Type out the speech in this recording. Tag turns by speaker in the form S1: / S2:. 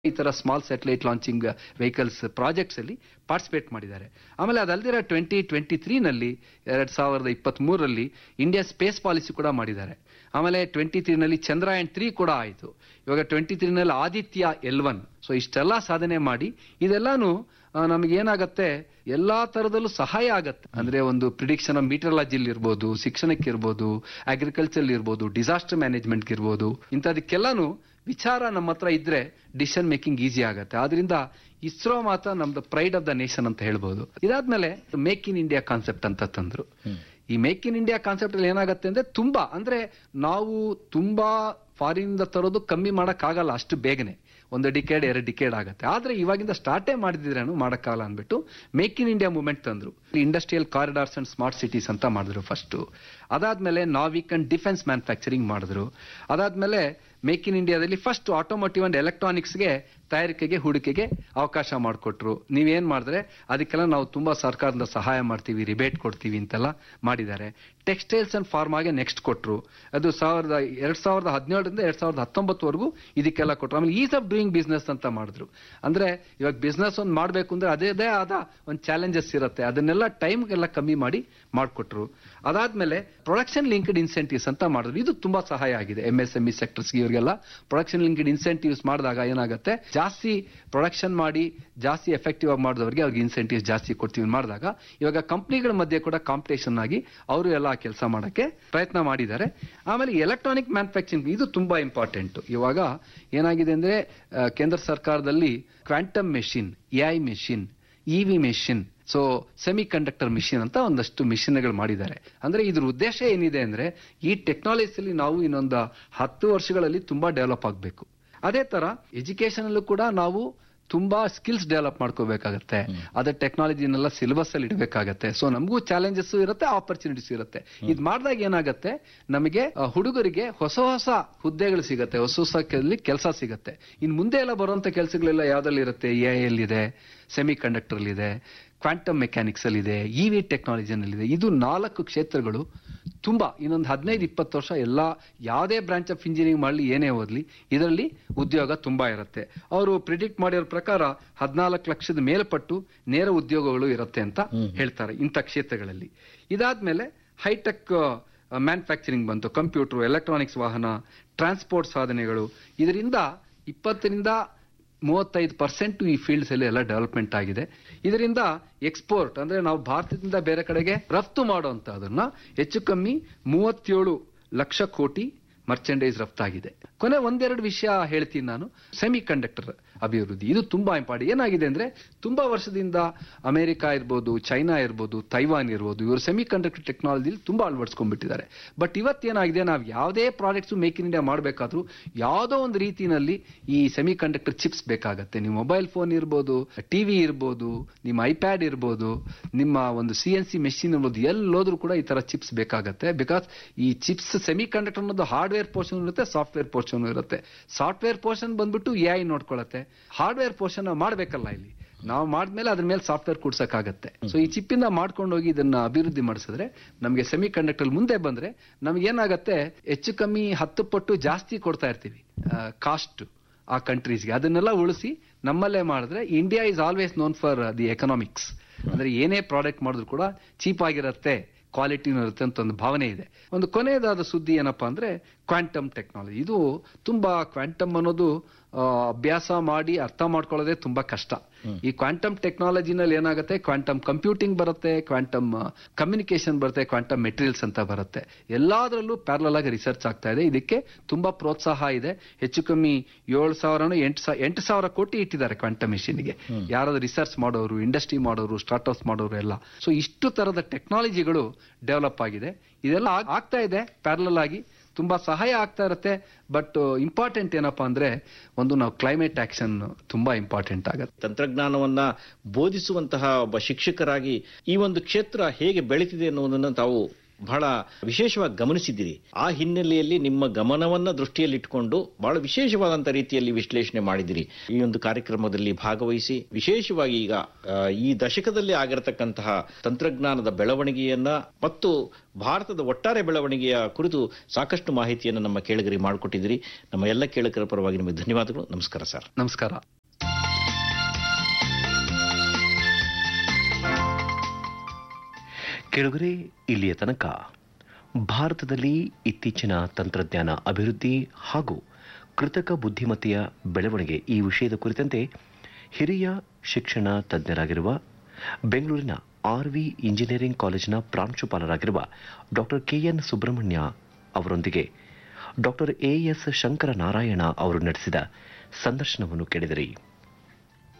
S1: ಈ ತರ small satellite launching vehicles projects ಅಲ್ಲಿ ಪಾರ್ಟಿಸಿಪೇಟ್ ಮಾಡಿದ್ದಾರೆ ಆಮೇಲೆ ಅದಲ್ದಿರ ಟ್ವೆಂಟಿ ಟ್ವೆಂಟಿ ತ್ರೀನಲ್ಲಿ ಎರಡ್ ಸಾವಿರದ ಇಪ್ಪತ್ತ್ ಮೂರರಲ್ಲಿ ಇಂಡಿಯಾ ಸ್ಪೇಸ್ ಪಾಲಿಸಿ ಕೂಡ ಮಾಡಿದ್ದಾರೆ ಆಮೇಲೆ ಟ್ವೆಂಟಿ ತ್ರೀನಲ್ಲಿ ಚಂದ್ರಯಾನ್ ತ್ರೀ ಕೂಡ ಆಯಿತು ಇವಾಗ ಟ್ವೆಂಟಿ ತ್ರೀನಲ್ಲಿ ಆದಿತ್ಯ ಎಲ್ ಒನ್ ಸೊ ಇಷ್ಟೆಲ್ಲ ಸಾಧನೆ ಮಾಡಿ ಇದೆಲ್ಲಾನು ನಮಗೆ ಏನಾಗತ್ತೆ ಎಲ್ಲಾ ತರದಲ್ಲೂ ಸಹಾಯ ಆಗತ್ತೆ ಅಂದ್ರೆ ಒಂದು ಪ್ರಿಡಿಕ್ಷನ್ ಮೀಟರಲಜಿಲ್ ಇರ್ಬೋದು ಶಿಕ್ಷಣಕ್ಕೆ ಇರ್ಬೋದು ಅಗ್ರಿಕಲ್ಚರ್ ಇರ್ಬೋದು ಡಿಸಾಸ್ಟರ್ ಮ್ಯಾನೇಜ್ಮೆಂಟ್ ಇರ್ಬೋದು ಇಂಥದಕ್ಕೆಲ್ಲಾನು ವಿಚಾರ ನಮ್ಮ ಹತ್ರ ಇದ್ರೆ ಡಿಸಿಷನ್ ಮೇಕಿಂಗ್ ಈಸಿ ಆಗತ್ತೆ ಆದ್ರಿಂದ ಇಸ್ರೋ ಮಾತ್ರ ನಮ್ದು ಪ್ರೈಡ್ ಆಫ್ ದ ನೇಷನ್ ಅಂತ ಹೇಳ್ಬೋದು ಇದಾದ್ಮೇಲೆ ಮೇಕ್ ಇನ್ ಇಂಡಿಯಾ ಕಾನ್ಸೆಪ್ಟ್ ಅಂತ ತಂದ್ರು ಈ ಮೇಕ್ ಇನ್ ಇಂಡಿಯಾ ಕಾನ್ಸೆಪ್ಟ್ ಅಲ್ಲಿ ಏನಾಗುತ್ತೆ ಅಂದ್ರೆ ತುಂಬಾ ಅಂದ್ರೆ ನಾವು ತುಂಬಾ ಫಾರಿನ್ ತರೋದು ಕಮ್ಮಿ ಮಾಡಕ್ ಆಗಲ್ಲ ಅಷ್ಟು ಬೇಗನೆ ಒಂದು ಡಿಕೇಡ್ ಎರಡು ಡಿಕೇಡ್ ಆಗುತ್ತೆ ಆದ್ರೆ ಇವಾಗಿಂದ ಸ್ಟಾರ್ಟೇ ಮಾಡಿದ್ರೇನು ಮಾಡಕ್ಕಾಗಲ್ಲ ಅಂದ್ಬಿಟ್ಟು ಮೇಕ್ ಇನ್ ಇಂಡಿಯಾ ಮೂವ್ಮೆಂಟ್ ತಂದ್ರು industrial corridors and smart cities ಅಂತ ಮಾಡಿದ್ರು ಫಸ್ಟ್ ಅದಾದ್ಮೇಲೆ ನಾವಿಕ್ ಅಂಡ್ ಡಿಫೆನ್ಸ್ ಮ್ಯಾನುಫ್ಯಾಕ್ಚರಿಂಗ್ ಮಾಡಿದ್ರು ಅದಾದ್ಮೇಲೆ ಮೇಕ್ ಇನ್ ಇಂಡಿಯಾದಲ್ಲಿ ಫಸ್ಟ್ ಆಟೋಮೋಟಿವ್ ಅಂಡ್ ಎಲೆಕ್ಟ್ರಾನಿಕ್ಸ್ಗೆ ತಯಾರಿಕೆಗೆ ಹೂಡಿಕೆಗೆ ಅವಕಾಶ ಮಾಡಿಕೊಟ್ರು ನೀವೇನ್ ಮಾಡಿದ್ರೆ ಅದಕ್ಕೆಲ್ಲ ನಾವು ತುಂಬಾ ಸರ್ಕಾರದಿಂದ ಸಹಾಯ ಮಾಡ್ತೀವಿ ರಿಬೇಟ್ ಕೊಡ್ತೀವಿ ಅಂತೆಲ್ಲ ಮಾಡಿದ್ದಾರೆ ಟೆಕ್ಸ್ಟೈಲ್ಸ್ ಅಂಡ್ ಫಾರ್ಮಾಗೆ ನೆಕ್ಸ್ಟ್ ಕೊಟ್ರು ಅದು ಸಾವಿರದ ಎರಡ್ ಸಾವಿರದ ಹದಿನೇಳರಿಂದ ಎರಡ್ ಸಾವಿರದ ಹತ್ತೊಂಬತ್ತವರೆಗೂ ಇದಕ್ಕೆಲ್ಲ ಕೊಟ್ರು ಆಮೇಲೆ ಈಸ್ ಆಫ್ ಡೂಯಿಂಗ್ ಬಿಸ್ನೆಸ್ ಅಂತ ಮಾಡಿದ್ರು ಅಂದ್ರೆ ಇವಾಗ ಬಿಸ್ನೆಸ್ ಒಂದು ಮಾಡಬೇಕು ಅಂದ್ರೆ ಅದೇ ಆದ ಒಂದು ಚಾಲೆಂಜಸ್ ಇರುತ್ತೆ ಅದನ್ನೆಲ್ಲ ಟೈಮ್ಗೆಲ್ಲ ಕಮ್ಮಿ ಮಾಡಿ ಮಾಡಿಕೊಟ್ರು ಅದಾದ್ಮೇಲೆ ಪ್ರೊಡಕ್ಷನ್ ಲಿಂಕ್ಡ್ ಇನ್ಸೆಂಟಿವ್ಸ್ ಅಂತ ಮಾಡಿದ್ರು ಇದು ತುಂಬಾ ಸಹಾಯ ಆಗಿದೆ ಎಂ ಎಸ್ ಎಂ ಇ ಸೆಕ್ಟರ್ಸ್ಗೆ ಇವರಿಗೆಲ್ಲ ಪ್ರೊಡಕ್ಷನ್ ಲಿಂಕ್ಡ್ ಇನ್ಸೆಂಟಿವ್ಸ್ ಮಾಡಿದಾಗ ಏನಾಗುತ್ತೆ ಜಾಸ್ತಿ ಪ್ರೊಡಕ್ಷನ್ ಮಾಡಿ ಜಾಸ್ತಿ ಎಫೆಕ್ಟಿವ್ ಆಗಿ ಮಾಡಿದವರಿಗೆ ಅವ್ರಿಗೆ ಇನ್ಸೆಂಟಿವ್ಸ್ ಜಾಸ್ತಿ ಕೊಡ್ತೀವಿ ಮಾಡಿದಾಗ ಇವಾಗ ಕಂಪ್ನಿಗಳ ಮಧ್ಯೆ ಕೂಡ ಕಾಂಪಿಟೇಷನ್ ಆಗಿ ಅವರು ಎಲ್ಲ ಕೆಲಸ ಮಾಡಕ್ಕೆ ಪ್ರಯತ್ನ ಮಾಡಿದ್ದಾರೆ ಆಮೇಲೆ ಎಲೆಕ್ಟ್ರಾನಿಕ್ ಮ್ಯಾನುಫ್ಯಾಕ್ಚರಿಂಗ್ ಇದು ತುಂಬಾ ಇಂಪಾರ್ಟೆಂಟ್ ಇವಾಗ ಏನಾಗಿದೆ ಅಂದ್ರೆ ಆ, ಕೇಂದ್ರ ಸರ್ಕಾರದಲ್ಲಿ quantum machine AI machine EV machine so semiconductor machine ಅಂತ ಒಂದಷ್ಟು ಮಿಷಿನ್ಗಳು ಮಾಡಿದ್ದಾರೆ ಅಂದ್ರೆ ಇದ್ರ ಉದ್ದೇಶ ಏನಿದೆ ಅಂದ್ರೆ ಈ ಟೆಕ್ನಾಲಜಿಯಲ್ಲಿ ನಾವು ಇನ್ನೊಂದು ಹತ್ತು ವರ್ಷಗಳಲ್ಲಿ ತುಂಬಾ ಡೆವಲಪ್ ಆಗಬೇಕು ಅದೇ ತರ ಎಜುಕೇಶನ್ ಅಲ್ಲೂ ಕೂಡ ನಾವು ತುಂಬಾ ಸ್ಕಿಲ್ಸ್ ಡೆವಲಪ್ ಮಾಡ್ಕೋಬೇಕಾಗತ್ತೆ ಅದ್ರ ಟೆಕ್ನಾಲಜಿನೆಲ್ಲ ಸಿಲೆಬಸ್ ಅಲ್ಲಿ ಇಡಬೇಕಾಗತ್ತೆ ಸೊ ನಮಗೂ ಚಾಲೆಂಜಸ್ ಇರುತ್ತೆ ಆಪರ್ಚುನಿಟೀಸ್ ಇರುತ್ತೆ ಇದ್ ಮಾಡಿದಾಗ ಏನಾಗತ್ತೆ ನಮಗೆ ಆ, ಹುಡುಗರಿಗೆ ಹೊಸ ಹೊಸ ಹುದ್ದೆಗಳು ಸಿಗತ್ತೆ ಹೊಸ ಹೊಸ ಕೆಲಸ ಸಿಗತ್ತೆ ಇನ್ ಮುಂದೆ ಎಲ್ಲ ಬರುವಂತ ಕೆಲಸಗಳೆಲ್ಲ ಯಾವ್ದ್ರಲ್ಲಿ ಇರುತ್ತೆ ಎ ಇದೆ ಸೆಮಿ ಕಂಡಕ್ಟರ್ ಇದೆ ಕ್ವಾಂಟಮ್ ಮೆಕ್ಯಾನಿಕ್ಸ್ ಅಲ್ಲಿ ಇದೆ ಇವಿ ಟೆಕ್ನಾಲಜಿನಲ್ಲಿದೆ ಇದು ನಾಲ್ಕು ಕ್ಷೇತ್ರಗಳು ತುಂಬಾ ಇನ್ನೊಂದು ಹದಿನೈದು ಇಪ್ಪತ್ತು ವರ್ಷ ಎಲ್ಲ ಯಾವುದೇ ಬ್ರಾಂಚ್ ಆಫ್ ಇಂಜಿನಿಯರಿಂಗ್ ಮಾಡಲಿ ಏನೇ ಓದಲಿ ಇದರಲ್ಲಿ ಉದ್ಯೋಗ ತುಂಬಾ ಇರುತ್ತೆ ಅವರು ಪ್ರಿಡಿಕ್ಟ್ ಮಾಡಿರೋ ಪ್ರಕಾರ ಹದಿನಾಲ್ಕು ಲಕ್ಷದ ಮೇಲ್ಪಟ್ಟು ನೇರ ಉದ್ಯೋಗಗಳು ಇರುತ್ತೆ ಅಂತ ಹೇಳ್ತಾರೆ ಇಂಥ ಕ್ಷೇತ್ರಗಳಲ್ಲಿ ಇದಾದ್ಮೇಲೆ ಹೈಟೆಕ್ ಮ್ಯಾನುಫ್ಯಾಕ್ಚರಿಂಗ್ ಬಂತು ಕಂಪ್ಯೂಟರ್ ಎಲೆಕ್ಟ್ರಾನಿಕ್ಸ್ ವಾಹನ ಟ್ರಾನ್ಸ್ಪೋರ್ಟ್ ಸಾಧನೆಗಳು ಇದರಿಂದ ಇಪ್ಪತ್ತರಿಂದ ಮೂವತ್ತೈದು ಪರ್ಸೆಂಟ್ ಈ ಫೀಲ್ಡ್ಸ್ ಅಲ್ಲಿ ಎಲ್ಲ ಡೆವಲಪ್ಮೆಂಟ್ ಆಗಿದೆ ಇದರಿಂದ ಎಕ್ಸ್ಪೋರ್ಟ್ ಅಂದ್ರೆ ನಾವು ಭಾರತದಿಂದ ಬೇರೆ ಕಡೆಗೆ ರಫ್ತು ಮಾಡುವಂತದನ್ನ ಹೆಚ್ಚು ಕಮ್ಮಿ ಮೂವತ್ತೇಳು ಲಕ್ಷ ಕೋಟಿ ಮರ್ಚೆಂಡೈಸ್ ರಫ್ತಾಗಿದೆ ಕೊನೆ ಒಂದೆರಡು ವಿಷಯ ಹೇಳ್ತೀನಿ ನಾನು ಸೆಮಿ ಕಂಡಕ್ಟರ್ ಅಭಿವೃದ್ಧಿ ಇದು ತುಂಬಾ ಇಂಪಾರ್ಟೆಂಟ್ ಏನಾಗಿದೆ ಅಂದ್ರೆ ತುಂಬಾ ವರ್ಷದಿಂದ ಅಮೆರಿಕ ಇರ್ಬೋದು ಚೈನಾ ಇರ್ಬೋದು ತೈವಾನ್ ಇರ್ಬೋದು ಇವರು ಸೆಮಿ ಕಂಡಕ್ಟರ್ ಟೆಕ್ನಾಲಜಿ ತುಂಬಾ ಅಳವಡಿಸ್ಕೊಂಡ್ಬಿಟ್ಟಿದ್ದಾರೆ ಬಟ್ ಇವತ್ತೇನಾಗಿದೆ ನಾವು ಯಾವುದೇ ಪ್ರಾಡಕ್ಟ್ಸ್ ಮೇಕ್ ಇನ್ ಇಂಡಿಯಾ ಮಾಡಬೇಕಾದ್ರೂ ಯಾವುದೋ ಒಂದು ರೀತಿನಲ್ಲಿ ಈ ಸೆಮಿ ಕಂಡಕ್ಟರ್ ಚಿಪ್ಸ್ ಬೇಕಾಗತ್ತೆ ನಿಮ್ಮ ಮೊಬೈಲ್ ಫೋನ್ ಇರ್ಬೋದು ಟಿವಿ ಇರ್ಬೋದು ನಿಮ್ಮ ಐಪ್ಯಾಡ್ ಇರ್ಬೋದು ನಿಮ್ಮ ಒಂದು ಸಿ ಎನ್ ಸಿ ಮೆಷಿನ್ ಇರ್ಬೋದು ಎಲ್ಲೋದ್ರೂ ಕೂಡ ಈ ತರ ಚಿಪ್ಸ್ ಬೇಕಾಗತ್ತೆ ಬಿಕಾಸ್ ಈ ಚಿಪ್ಸ್ ಸೆಮಿ ಕಂಡಕ್ಟರ್ ಅನ್ನೋದು ಹಾರ್ಡ್ವೇರ್ ಪೋರ್ಷನ್ ಇರುತ್ತೆ ಸಾಫ್ಟ್ವೇರ್ ಪೋರ್ಷನ್ ಇರುತ್ತೆ ಸಾಫ್ಟ್ವೇರ್ ಪೋರ್ಷನ್ ಬಂದ್ಬಿಟ್ಟು ಎ ಐ ನೋಡ್ಕೊಳತ್ತೆ ಹಾರ್ಡ್ವೇರ್ ಪೋರ್ಷನ್ ಮಾಡ್ಬೇಕಲ್ಲ ಇಲ್ಲಿ ನಾವು ಮಾಡಿದ್ಮೇಲೆ ಅದ್ರ ಮೇಲೆ ಸಾಫ್ಟ್ವೇರ್ ಕೂಡ್ಸಕ್ಕಾಗತ್ತೆ ಸೊ ಈ ಚಿಪ್ಪಿಂದ ಮಾಡ್ಕೊಂಡು ಹೋಗಿ ಇದನ್ನ ಅಭಿವೃದ್ಧಿ ಮಾಡಿಸಿದ್ರೆ ನಮಗೆ ಸೆಮಿ ಕಂಡಕ್ಟರ್ ಮುಂದೆ ಬಂದ್ರೆ ನಮ್ಗೆ ಏನಾಗತ್ತೆ ಹೆಚ್ಚು ಕಮ್ಮಿ ಹತ್ತು ಪಟ್ಟು ಜಾಸ್ತಿ ಕೊಡ್ತಾ ಇರ್ತೀವಿ ಕಾಸ್ಟ್ ಆ ಕಂಟ್ರೀಸ್ಗೆ ಅದನ್ನೆಲ್ಲ ಉಳಿಸಿ ನಮ್ಮಲ್ಲೇ ಮಾಡಿದ್ರೆ India is always known for the economics ಅಂದ್ರೆ ಏನೇ ಪ್ರಾಡಕ್ಟ್ ಮಾಡಿದ್ರು ಕೂಡ ಚೀಪ್ ಆಗಿರುತ್ತೆ ಕ್ವಾಲಿಟಿನೂ ಇರುತ್ತೆ ಅಂತ ಒಂದು ಭಾವನೆ ಇದೆ ಒಂದು ಕೊನೆಯದಾದ ಸುದ್ದಿ ಏನಪ್ಪಾ ಅಂದ್ರೆ ಕ್ವಾಂಟಮ್ ಟೆಕ್ನಾಲಜಿ ಇದು ತುಂಬಾ ಕ್ವಾಂಟಮ್ ಅನ್ನೋದು ಆ, ಅಭ್ಯಾಸ ಮಾಡಿ ಅರ್ಥ ಮಾಡ್ಕೊಳ್ಳೋದೇ ತುಂಬಾ ಕಷ್ಟ ಈ ಕ್ವಾಂಟಮ್ ಟೆಕ್ನಾಲಜಿನಲ್ಲಿ ಏನಾಗುತ್ತೆ ಕ್ವಾಂಟಮ್ ಕಂಪ್ಯೂಟಿಂಗ್ ಬರುತ್ತೆ ಕ್ವಾಂಟಮ್ ಕಮ್ಯುನಿಕೇಶನ್ ಬರುತ್ತೆ ಕ್ವಾಂಟಮ್ ಮೆಟೀರಿಯಲ್ಸ್ ಅಂತ ಬರುತ್ತೆ ಎಲ್ಲಾದ್ರಲ್ಲೂ ಪ್ಯಾರಲಲ್ ಆಗಿ ರಿಸರ್ಚ್ ಆಗ್ತಾ ಇದೆ ಇದಕ್ಕೆ ತುಂಬಾ ಪ್ರೋತ್ಸಾಹ ಇದೆ ಹೆಚ್ಚು ಕಮ್ಮಿ ಏಳು ಸಾವಿರನೋ ಎಂಟು ಸಾವಿರ ಎಂಟು ಸಾವಿರ ಕೋಟಿ ಇಟ್ಟಿದ್ದಾರೆ ಕ್ವಾಂಟಮ್ ಮಿಷಿನ್ಗೆ ಯಾರಾದ್ರೂ ರಿಸರ್ಚ್ ಮಾಡೋರು ಇಂಡಸ್ಟ್ರಿ ಮಾಡೋರು ಸ್ಟಾರ್ಟ್ಅಪ್ಸ್ ಮಾಡೋರು ಎಲ್ಲ ಸೊ ಇಷ್ಟು ತರದ ಟೆಕ್ನಾಲಜಿಗಳು ಡೆವಲಪ್ ಆಗಿದೆ ಇದೆಲ್ಲ ಆಗ್- ಆಗ್ತಾ ಇದೆ ಪ್ಯಾರಲಲ್ ಆಗಿ ತುಂಬಾ ಸಹಾಯ ಆಗ್ತಾ ಇರುತ್ತೆ ಬಟ್ ಇಂಪಾರ್ಟೆಂಟ್ ಏನಪ್ಪಾ ಅಂದ್ರೆ ಒಂದು ನಾವು ಕ್ಲೈಮೇಟ್ ಆಕ್ಷನ್ ತುಂಬಾ ಇಂಪಾರ್ಟೆಂಟ್ ಆಗುತ್ತೆ
S2: ತಂತ್ರಜ್ಞಾನವನ್ನ ಬೋಧಿಸುವಂತಹ ಒಬ್ಬ ಶಿಕ್ಷಕರಾಗಿ ಈ ಒಂದು ಕ್ಷೇತ್ರ ಹೇಗೆ ಬೆಳೀತಿದೆ ಅನ್ನೋದನ್ನ ತಾವು ಬಹಳ ವಿಶೇಷವಾಗಿ ಗಮನಿಸಿದ್ದೀರಿ ಆ ಹಿನ್ನೆಲೆಯಲ್ಲಿ ನಿಮ್ಮ ಗಮನವನ್ನ ದೃಷ್ಟಿಯಲ್ಲಿಟ್ಟುಕೊಂಡು ಬಹಳ ವಿಶೇಷವಾದಂಥ ರೀತಿಯಲ್ಲಿ ವಿಶ್ಲೇಷಣೆ ಮಾಡಿದಿರಿ ಈ ಒಂದು ಕಾರ್ಯಕ್ರಮದಲ್ಲಿ ಭಾಗವಹಿಸಿ ವಿಶೇಷವಾಗಿ ಈಗ ಆ, ಈ ದಶಕದಲ್ಲಿ ಆಗಿರತಕ್ಕಂತಹ ತಂತ್ರಜ್ಞಾನದ ಬೆಳವಣಿಗೆಯನ್ನ ಮತ್ತು ಭಾರತದ ಒಟ್ಟಾರೆ ಬೆಳವಣಿಗೆಯ ಕುರಿತು ಸಾಕಷ್ಟು ಮಾಹಿತಿಯನ್ನು ನಮ್ಮ ಕೇಳುಗರಿಗೆ ಮಾಡಿಕೊಟ್ಟಿದ್ದೀರಿ ನಮ್ಮ ಎಲ್ಲ ಕೇಳುಗರ ಪರವಾಗಿ ನಿಮಗೆ ಧನ್ಯವಾದಗಳು ನಮಸ್ಕಾರ ಸರ್
S1: ನಮಸ್ಕಾರ
S3: ಕೆಳಗರೆ ಇಲ್ಲಿಯ ತನಕ ಭಾರತದಲ್ಲಿ ಇತ್ತೀಚಿನ ತಂತ್ರಜ್ಞಾನ ಅಭಿವೃದ್ಧಿ ಹಾಗೂ ಕೃತಕ ಬುದ್ಧಿಮತ್ತೆಯ ಬೆಳವಣಿಗೆ ಈ ವಿಷಯದ ಕುರಿತಂತೆ ಹಿರಿಯ ಶಿಕ್ಷಣ ತಜ್ಞರಾಗಿರುವ ಬೆಂಗಳೂರಿನ ಆರ್ವಿ ಇಂಜಿನಿಯರಿಂಗ್ ಕಾಲೇಜಿನ ಪ್ರಾಂಶುಪಾಲರಾಗಿರುವ ಡಾಕ್ಟರ್ ಕೆಎನ್ ಸುಬ್ರಹ್ಮಣ್ಯ ಅವರೊಂದಿಗೆ ಡಾಕ್ಟರ್ ಎಎಸ್ ಶಂಕರ ನಾರಾಯಣ ಅವರು ನಡೆಸಿದ ಸಂದರ್ಶನವನ್ನು ಕೇಳಿದಿರಿ